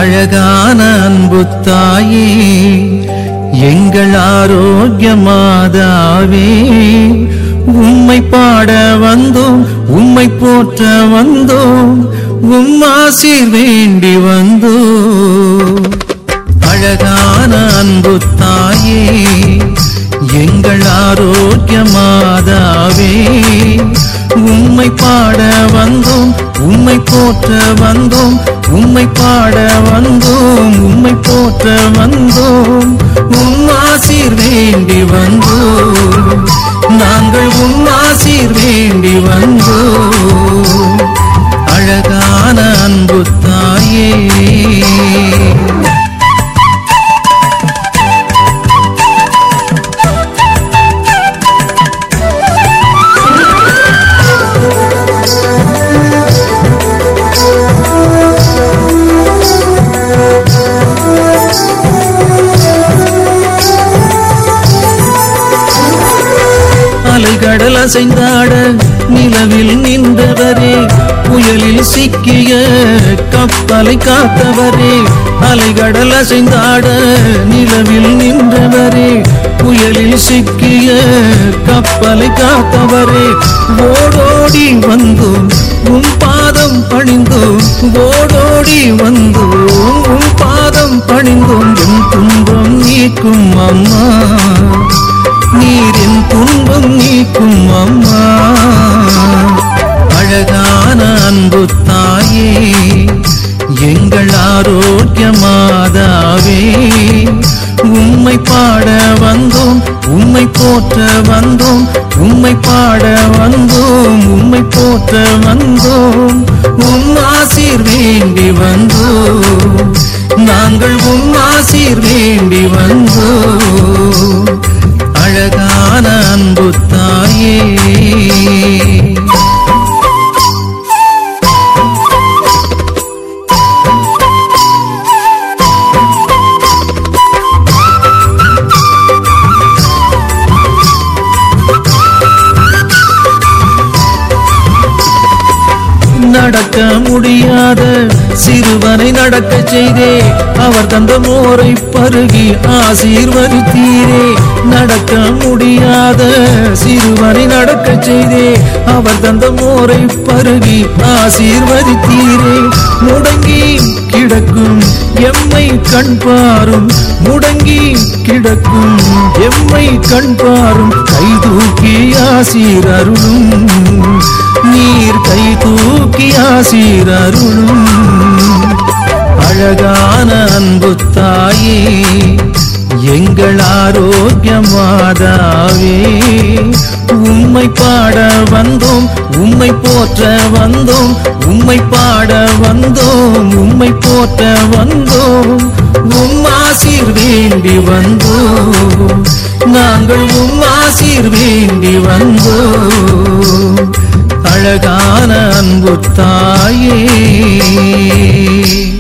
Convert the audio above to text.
அழகான அன்பு தாயே எங்கள் ஆரோக்கிய மாதாவே உம்மை பாட வந்தோம் உம்மை போற்ற வந்தோம் உம்மாசீர் வேண்டி வந்தோம் அழகான அன்பு தாயே எங்கள் ஆரோக்கிய மாதாவே உம்மை பாட வந்தோம் உம்மை போற்ற வந்தோம் உம்மை பாட வந்தோம் உம்மை போற்ற வந்தோம் உம்மாசீர் வேண்டி வந்தோம் நாங்கள் உம்மாசீர் வேண்டி வந்தோம் அழகான அன்பு தாயே அலைகடல் அசைந்தாட நிலவில் நின்றவரே புயலில் சிக்கிய கப்பலை காத்தவரே அலைகடல் அசைந்தாட நிலவில் நின்றவரே புயலில் சிக்கிய கப்பலை காத்தவரே ஓடோடி வந்தோம் உன் பாதம் பணிந்தோம் ஓடோடி வந்தோம் உன் பாதம் பணிந்தோம் என் துன்பம் நீக்கும் அம்மா நீரின் துன்பம் நீக்கும் அம்மா அழகான அன்பு தாயே எங்கள் ஆரோக்கிய மாதாவே உம்மை பாட வந்தோம் உம்மை போற்ற வந்தோம் உம்மை பாட வந்தோம் உம்மை போற்ற வந்தோம் உம் ஆசீர் வேண்டி வந்தோம் நாங்கள் உம் ஆசீர் வேண்டி வந்தோம் அழகான அன்பு தாயே நடக்க முடியாத சிறுவனை நடக்க செய்தே அவர் தந்த மோரை பருகி ஆசீர்வதித்தீரே நடக்க முடியாத சிறுவனை நடக்க செய்தே அவர் தந்த மோரை பருகி ஆசீர்வதித்தீரே முடங்கி கிடக்கும் எம்மை கண் பாரும் முடங்கி கிடக்கும் எம்மை கண் பாரும் கை தூக்கி ஆசீர் அருளும் நீர் கை தூக்கி ஆசீர் அருளும் அழகான அன்பு தாயே எங்கள் ஆரோக்கிய மாதாவே உம்மை பாட வந்தோம் உம்மை போற்ற வந்தோம் உம்மை பாட வந்தோம் உம்மை போற்ற வந்தோம் உம் ஆசீர் வேண்டி வந்தோம் நாங்கள் உம் ஆசீர் வேண்டி வந்தோம் அழகான அன்பு தாயே